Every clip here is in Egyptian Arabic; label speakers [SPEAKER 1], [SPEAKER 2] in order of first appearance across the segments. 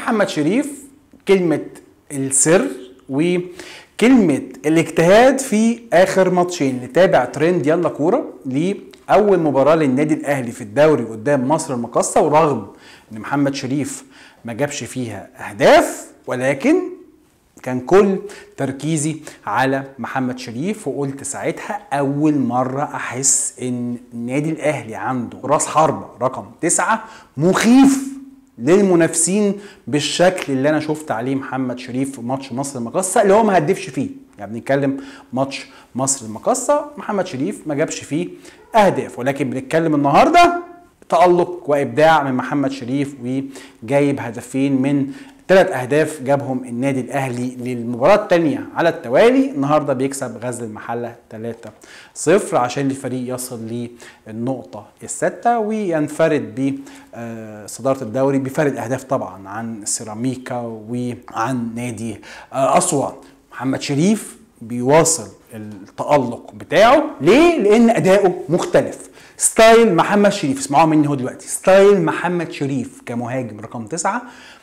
[SPEAKER 1] محمد شريف كلمه السر وكلمه الاجتهاد في اخر ماتشين نتابع ترند يلا كوره لاول مباراه للنادي الاهلي في الدوري قدام مصر المقاصه ورغم ان محمد شريف ما جابش فيها اهداف ولكن كان كل تركيزي على محمد شريف وقلت ساعتها اول مره احس ان النادي الاهلي عنده راس حربه رقم تسعة مخيف للمنافسين بالشكل اللي انا شفت عليه محمد شريف في ماتش مصر المقاصه اللي هو ما هدفش فيه يعني بنتكلم ماتش مصر المقاصه محمد شريف ما جابش فيه اهداف ولكن بنتكلم النهارده تألق وإبداع من محمد شريف وجايب هدفين من ثلاث أهداف جابهم النادي الأهلي للمباراة الثانية على التوالي النهاردة بيكسب غزل المحلة 3-0 عشان الفريق يصل للنقطة الستة وينفرد بصدارة الدوري بفرق أهداف طبعا عن سيراميكا وعن نادي أسوان محمد شريف بيواصل التألق بتاعه ليه؟ لأن أداؤه مختلف ستايل محمد شريف اسمعوها مني هو دلوقتي ستايل محمد شريف كمهاجم رقم تسعة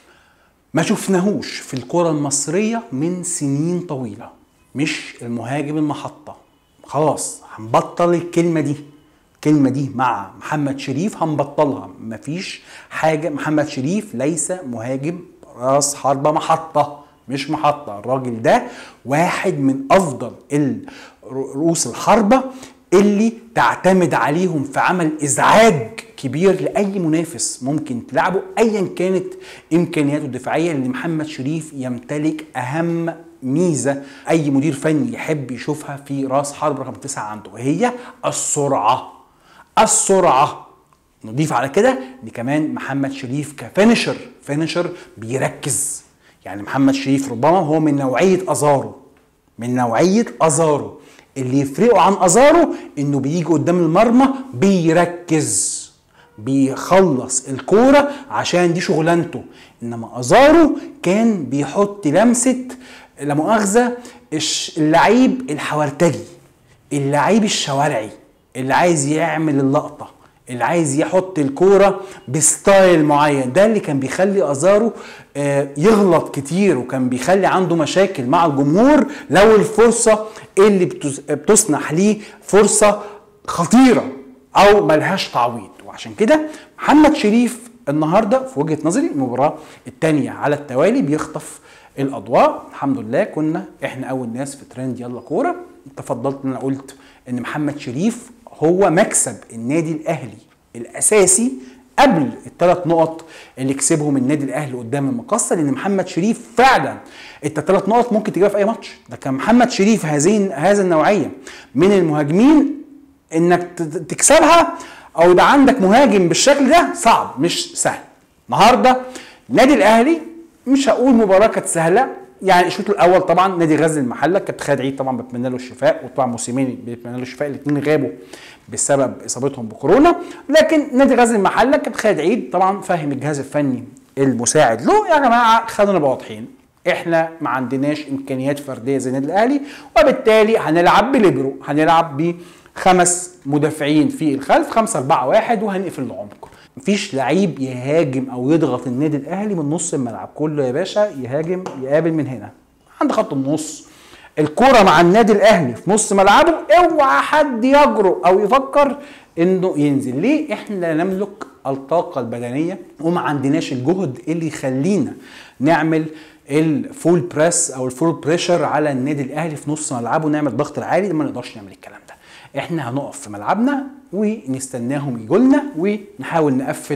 [SPEAKER 1] ما شفناهوش في الكرة المصرية من سنين طويلة مش المهاجم المحطة خلاص هنبطل الكلمة دي الكلمة دي مع محمد شريف هنبطلها مفيش حاجة محمد شريف ليس مهاجم راس حربة محطة مش محطة الراجل ده واحد من أفضل رؤوس الحربة اللي تعتمد عليهم في عمل ازعاج كبير لاي منافس ممكن تلعبه ايا كانت امكانياته الدفاعيه اللي محمد شريف يمتلك اهم ميزه اي مدير فني يحب يشوفها في راس حرب رقم تسعه عنده وهي السرعه السرعه نضيف على كده ان كمان محمد شريف كفينشر فينشر بيركز يعني محمد شريف ربما هو من نوعيه ازارو من نوعيه ازارو اللي يفرقه عن ازارو انه بيجي قدام المرمى بيركز بيخلص الكوره عشان دي شغلانته انما ازارو كان بيحط لمسه لا مؤاخذه اللعيب الحورتجي اللعيب الشوارعي اللي عايز يعمل اللقطه اللي عايز يحط الكوره بستايل معين ده اللي كان بيخلي ازارو يغلط كتير وكان بيخلي عنده مشاكل مع الجمهور لو الفرصه اللي بتصنح ليه فرصه خطيره او ملهاش تعويض وعشان كده محمد شريف النهارده في وجهه نظري المباراه الثانيه على التوالي بيخطف الاضواء الحمد لله كنا احنا اول ناس في ترند يلا كوره تفضلت ان انا قلت ان محمد شريف هو مكسب النادي الاهلي الاساسي قبل الثلاث نقط اللي كسبهم النادي الاهلي قدام المقصه لان محمد شريف فعلا انت ثلاث نقط ممكن تجيبها في اي ماتش ده كان محمد شريف هذه هذا النوعيه من المهاجمين انك تكسبها او يبقى عندك مهاجم بالشكل ده صعب مش سهل النهارده النادي الاهلي مش هقول مباراه كانت سهله يعني الشوط الاول طبعا نادي غزل المحله كابتن خالد عيد طبعا بتمنى له الشفاء وطبعا موسيماني بيتمنى له الشفاء الاثنين غابوا بسبب اصابتهم بكورونا لكن نادي غزل المحله كابتن خالد عيد طبعا فاهم الجهاز الفني المساعد له يا جماعه خلونا نبقى واضحين احنا ما عندناش امكانيات فرديه زي النادي الاهلي وبالتالي هنلعب بليبرو هنلعب بخمس مدافعين في الخلف 5 4 1 وهنقفل العمق مفيش لعيب يهاجم او يضغط النادي الاهلي من نص الملعب كله يا باشا يهاجم يقابل من هنا عند خط النص الكرة مع النادي الاهلي في نص ملعبه اوعى حد يجرؤ او يفكر انه ينزل ليه احنا لا نملك الطاقه البدنيه وما عندناش الجهد اللي يخلينا نعمل الفول بريس او الفول بريشر على النادي الاهلي في نص ملعبه نعمل الضغط العالي ما نقدرش نعمل الكلام ده احنا هنقف في ملعبنا ونستناهم يجوا لنا ونحاول نقفل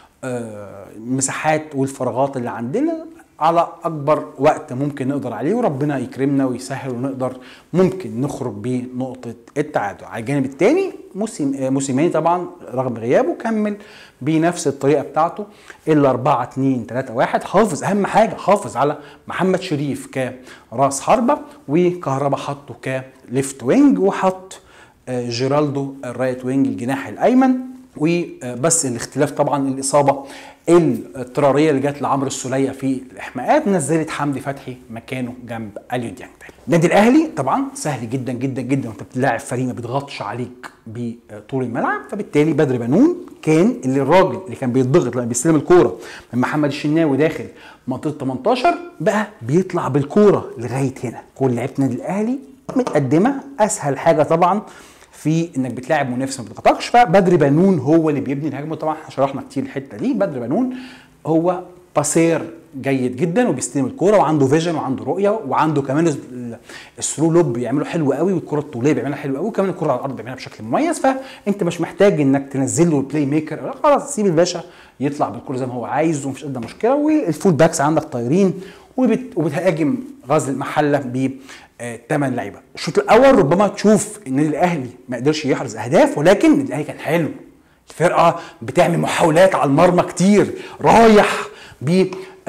[SPEAKER 1] المساحات والفراغات اللي عندنا على اكبر وقت ممكن نقدر عليه وربنا يكرمنا ويسهل ونقدر ممكن نخرج بنقطه التعادل على الجانب الثاني موسيماني طبعا رغم غيابه كمل بنفس الطريقه بتاعته الا 4 2 3 1 حافظ اهم حاجه حافظ على محمد شريف كراس حربه وكهربا حطه كليفت وينج وحط جيرالدو الرايت وينج الجناح الايمن وبس الاختلاف طبعا الاصابه الاضطراريه اللي جت لعمرو السوليه في الاحماءات نزلت حمدي فتحي مكانه جنب اليو ديانج النادي الاهلي طبعا سهل جدا جدا جدا وانت بتلاعب فريق ما بيضغطش عليك بطول الملعب فبالتالي بدر بنون كان اللي الراجل اللي كان بيتضغط لما بيستلم الكوره من محمد الشناوي داخل منطقه 18 بقى بيطلع بالكوره لغايه هنا كل لعيبه النادي الاهلي متقدمه اسهل حاجه طبعا في انك بتلاعب منافس ما بيضغطكش فبدر بنون هو اللي بيبني الهجمه طبعا احنا شرحنا كتير الحته دي بدر بنون هو باسير جيد جدا وبيستلم الكوره وعنده فيجن وعنده رؤيه وعنده كمان الثرو لوب بيعمله حلو قوي والكره الطوليه بيعملها حلو قوي وكمان الكره على الارض بيعملها بشكل مميز فانت مش محتاج انك تنزل له البلاي ميكر خلاص سيب الباشا يطلع بالكوره زي ما هو عايز ومفيش ادنى مشكله والفول باكس عندك طايرين وبتهاجم غزل المحله ب ثمان لعيبه الشوط الاول ربما تشوف النادي الاهلي ما قدرش يحرز اهداف ولكن النادي الاهلي كان حلو الفرقه بتعمل محاولات على المرمى كتير رايح ب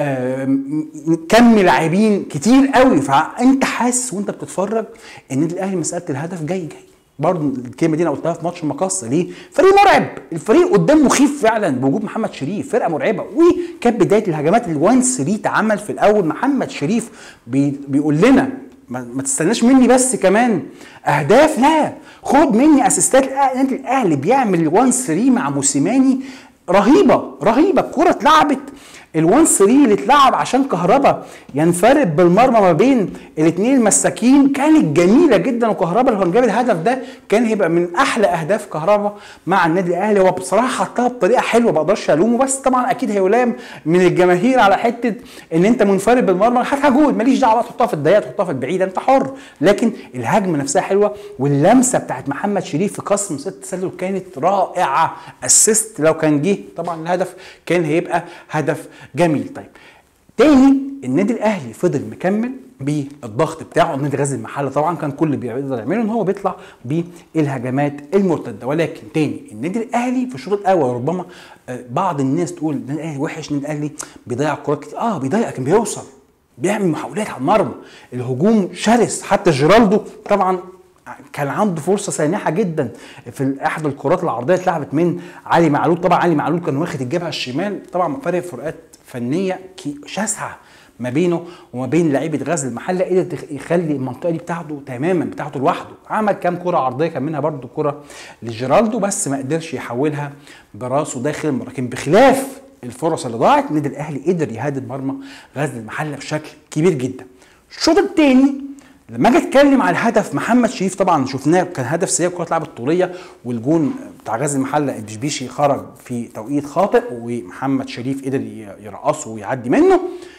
[SPEAKER 1] كم لاعبين كتير قوي فانت حاسس وانت بتتفرج ان النادي الاهلي مساله الهدف جاي جاي برضه الكلمه دي انا قلتها في ماتش المقصه ليه؟ فريق مرعب، الفريق قدام مخيف فعلا بوجود محمد شريف، فرقه مرعبه وكانت بدايه الهجمات ال 1 3 اتعمل في الاول محمد شريف بي بيقول لنا ما تستناش مني بس كمان اهداف لا خد مني اسيستات النادي الاهلي بيعمل 1 3 مع موسيماني رهيبه رهيبه الكره اتلعبت ال1 3 اللي اتلعب عشان كهربا ينفرد بالمرمى ما بين الاثنين المساكين كانت جميله جدا وكهربا لو كان جاب الهدف ده كان هيبقى من احلى اهداف كهربا مع النادي الاهلي هو بصراحه حطها بطريقه حلوه ما اقدرش الومه بس طبعا اكيد هيلام من الجماهير على حته ان انت منفرد بالمرمى هاتها جول ماليش دعوه تحطها في الضيقه تحطها في البعيده انت حر لكن الهجمه نفسها حلوه واللمسه بتاعت محمد شريف في قسم ست تسلل كانت رائعه اسيست لو كان جه طبعا الهدف كان هيبقى هدف جميل طيب تاني النادي الاهلي فضل مكمل بالضغط بتاعه النادي غزل المحله طبعا كان كل اللي بيقدر يعمله ان هو بيطلع بالهجمات المرتده ولكن تاني النادي الاهلي في الشوط الاول ربما بعض الناس تقول النادي الاهلي وحش النادي الاهلي بيضيع كرات كتير اه بيضيع لكن بيوصل بيعمل محاولات على المرمى الهجوم شرس حتى جيرالدو طبعا كان عنده فرصه سانحه جدا في احد الكرات العرضيه اتلعبت من علي معلول طبعا علي معلول كان واخد الجبهه الشمال طبعا فارق فروقات فنيه شاسعه ما بينه وما بين لعيبه غزل المحله قدر يخلي المنطقه دي بتاعته تماما بتاعته لوحده عمل كام كره عرضيه كان منها برده كره لجيرالدو بس ما قدرش يحولها براسه داخل المرمى لكن بخلاف الفرص اللي ضاعت النادي الاهلي قدر يهدد مرمى غزل المحله بشكل كبير جدا الشوط الثاني لما اجي اتكلم على الهدف محمد شريف طبعا شفناه كان هدف سريع كره اتلعبت طوليه والجون بتاع غزل المحله البشبيشي خرج في توقيت خاطئ ومحمد شريف قدر يرقصه ويعدي منه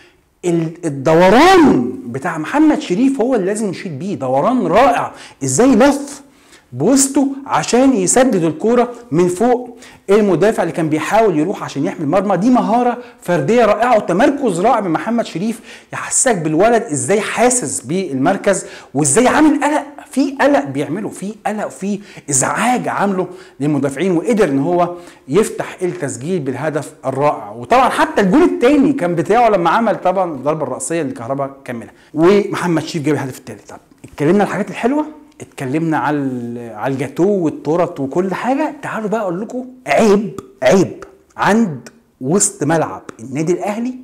[SPEAKER 1] الدوران بتاع محمد شريف هو اللي لازم نشيد بيه دوران رائع ازاي لف بوسطه عشان يسدد الكوره من فوق المدافع اللي كان بيحاول يروح عشان يحمي المرمى دي مهاره فرديه رائعه وتمركز رائع من محمد شريف يحسسك بالولد ازاي حاسس بالمركز وازاي عامل قلق في قلق بيعمله في قلق في ازعاج عامله للمدافعين وقدر ان هو يفتح التسجيل بالهدف الرائع وطبعا حتى الجول الثاني كان بتاعه لما عمل طبعا الضربه الراسيه اللي كهربا كملها ومحمد شريف جاب الهدف الثالث طب اتكلمنا على الحاجات الحلوه اتكلمنا على على الجاتو والتورت وكل حاجه تعالوا بقى اقول لكم عيب عيب عند وسط ملعب النادي الاهلي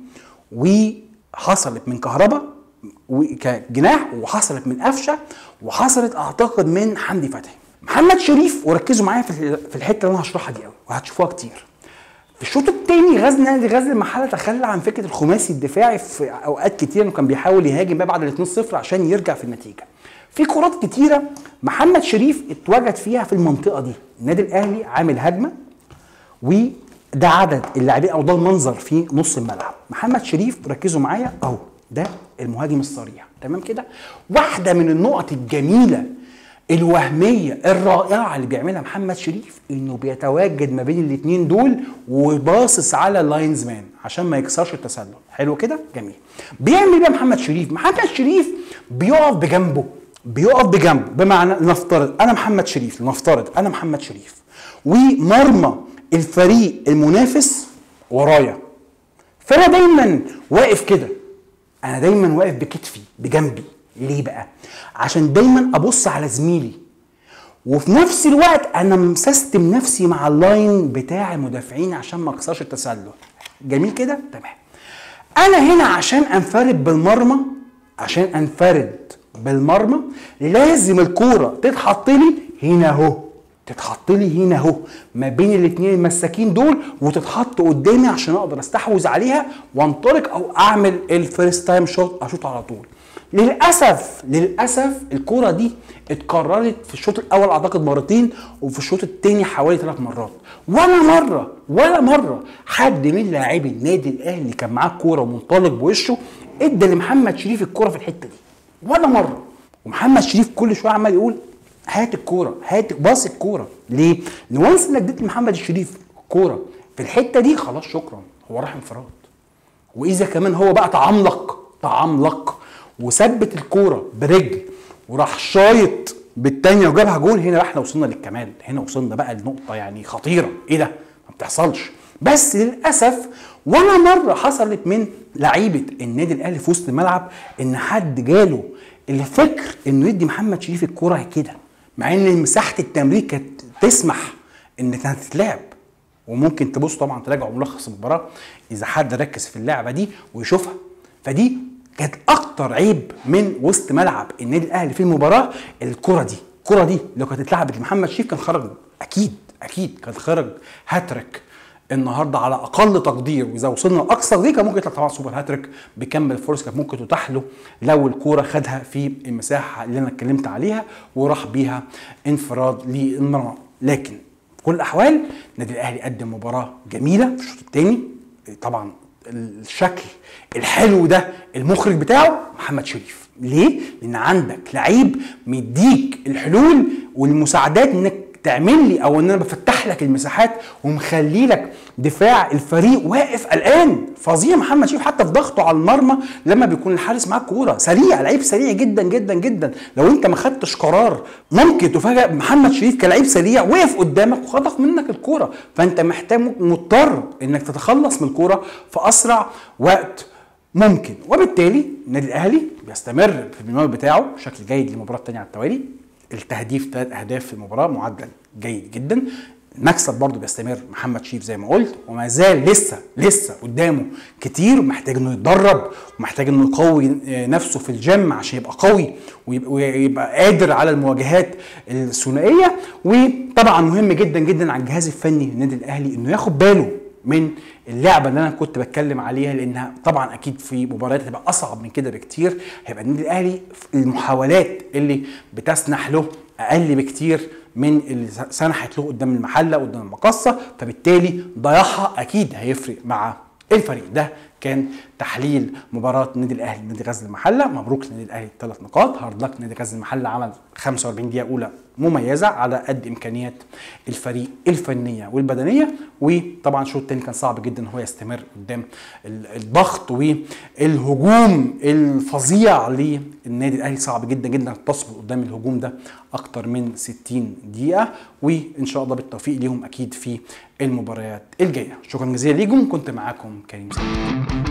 [SPEAKER 1] وحصلت من كهربا كجناح وحصلت من قفشه وحصلت اعتقد من حمدي فتحي محمد شريف وركزوا معايا في الحته اللي انا هشرحها دي قوي وهتشوفوها كتير في الشوط الثاني غزل نادي غزل المحله تخلى عن فكره الخماسي الدفاعي في اوقات كتير انه كان بيحاول يهاجم بقى بعد ال 2-0 عشان يرجع في النتيجه في كرات كتيره محمد شريف اتوجد فيها في المنطقه دي النادي الاهلي عامل هجمه وده عدد اللاعبين او ده المنظر في نص الملعب محمد شريف ركزوا معايا اهو ده المهاجم الصريح تمام كده واحده من النقط الجميله الوهميه الرائعه اللي بيعملها محمد شريف انه بيتواجد ما بين الاثنين دول وباصص على اللاينز مان عشان ما يكسرش التسلل حلو كده جميل بيعمل ايه محمد شريف محمد شريف بيقف بجنبه بيقف بجنبه بمعنى نفترض انا محمد شريف نفترض انا محمد شريف ومرمى الفريق المنافس ورايا فانا دايما واقف كده انا دايما واقف بكتفي بجنبي ليه بقى عشان دايما ابص على زميلي وفي نفس الوقت انا مسستم نفسي مع اللاين بتاع المدافعين عشان ما اكسرش التسلل جميل كده تمام انا هنا عشان انفرد بالمرمى عشان انفرد بالمرمى لازم الكوره تتحط لي هنا اهو تتحط لي هنا اهو ما بين الاثنين المساكين دول وتتحط قدامي عشان اقدر استحوذ عليها وانطلق او اعمل الفيرست تايم شوت اشوط على طول للاسف للاسف الكوره دي اتكررت في الشوط الاول اعتقد مرتين وفي الشوط الثاني حوالي ثلاث مرات ولا مره ولا مره حد من لاعبي النادي الاهلي كان معاه الكوره ومنطلق بوشه ادى لمحمد شريف الكوره في الحته دي ولا مره ومحمد شريف كل شويه عمال يقول هات الكوره هات باص الكوره ليه؟ لان وانس انك اديت لمحمد الشريف الكوره في الحته دي خلاص شكرا هو راح انفراد واذا كمان هو بقى تعملق تعملق وثبت الكوره برجل وراح شايط بالتانية وجابها جول هنا بقى احنا وصلنا للكمال هنا وصلنا بقى لنقطة يعني خطيرة ايه ده ما بتحصلش بس للأسف ولا مرة حصلت من لعيبة النادي الأهلي في وسط الملعب إن حد جاله الفكر إنه يدي محمد شريف الكورة كده مع إن مساحة التمرير كانت تسمح إن كانت تتلعب وممكن تبص طبعا تراجعوا ملخص المباراة إذا حد ركز في اللعبة دي ويشوفها فدي كانت اكتر عيب من وسط ملعب النادي الاهلي في المباراه الكره دي الكره دي لو كانت اتلعبت لمحمد شريف كان خرج اكيد اكيد كان خرج هاتريك النهارده على اقل تقدير واذا وصلنا لاقصى دي كان ممكن يطلع طبعا سوبر هاتريك بكمل الفرص كانت ممكن تتاح له لو الكوره خدها في المساحه اللي انا اتكلمت عليها وراح بيها انفراد للمرمى لكن في كل الاحوال النادي الاهلي قدم مباراه جميله في الشوط الثاني طبعا الشكل الحلو ده المخرج بتاعه محمد شريف ليه؟ لان عندك لعيب مديك الحلول والمساعدات انك تعمل لي او ان انا بفتح لك المساحات ومخلي لك دفاع الفريق واقف قلقان فظيع محمد شريف حتى في ضغطه على المرمى لما بيكون الحارس معاه الكوره سريع لعيب سريع جدا جدا جدا لو انت ما خدتش قرار ممكن تفاجئ محمد شريف كلاعب سريع وقف قدامك وخطف منك الكوره فانت محتاج مضطر انك تتخلص من الكوره في اسرع وقت ممكن وبالتالي النادي الاهلي بيستمر في المنوال بتاعه بشكل جيد للمباراه الثانيه على التوالي التهديف ثلاث اهداف في المباراه معدل جيد جدا المكسب برضه بيستمر محمد شريف زي ما قلت وما زال لسه لسه قدامه كتير ومحتاج انه يتدرب ومحتاج انه يقوي نفسه في الجيم عشان يبقى قوي ويبقى, ويبقى قادر على المواجهات الثنائيه وطبعا مهم جدا جدا على الجهاز الفني للنادي الاهلي انه ياخد باله من اللعبه اللي انا كنت بتكلم عليها لانها طبعا اكيد في مباريات هتبقى اصعب من كده بكتير هيبقى النادي الاهلي المحاولات اللي بتسنح له اقل بكتير من اللي سنحت له قدام المحله قدام المقصه فبالتالي ضياعها اكيد هيفرق مع الفريق ده كان تحليل مباراه النادي الاهلي نادي غزل المحله مبروك للنادي الاهلي ثلاث نقاط هارد لك نادي غزل المحله عمل 45 دقيقه اولى مميزه على قد امكانيات الفريق الفنيه والبدنيه وطبعا الشوط الثاني كان صعب جدا هو يستمر قدام الضغط والهجوم الفظيع للنادي الاهلي صعب جدا جدا تصبر قدام الهجوم ده اكتر من 60 دقيقه وان شاء الله بالتوفيق ليهم اكيد في المباريات الجايه شكرا جزيلا ليكم كنت معاكم كريم سلام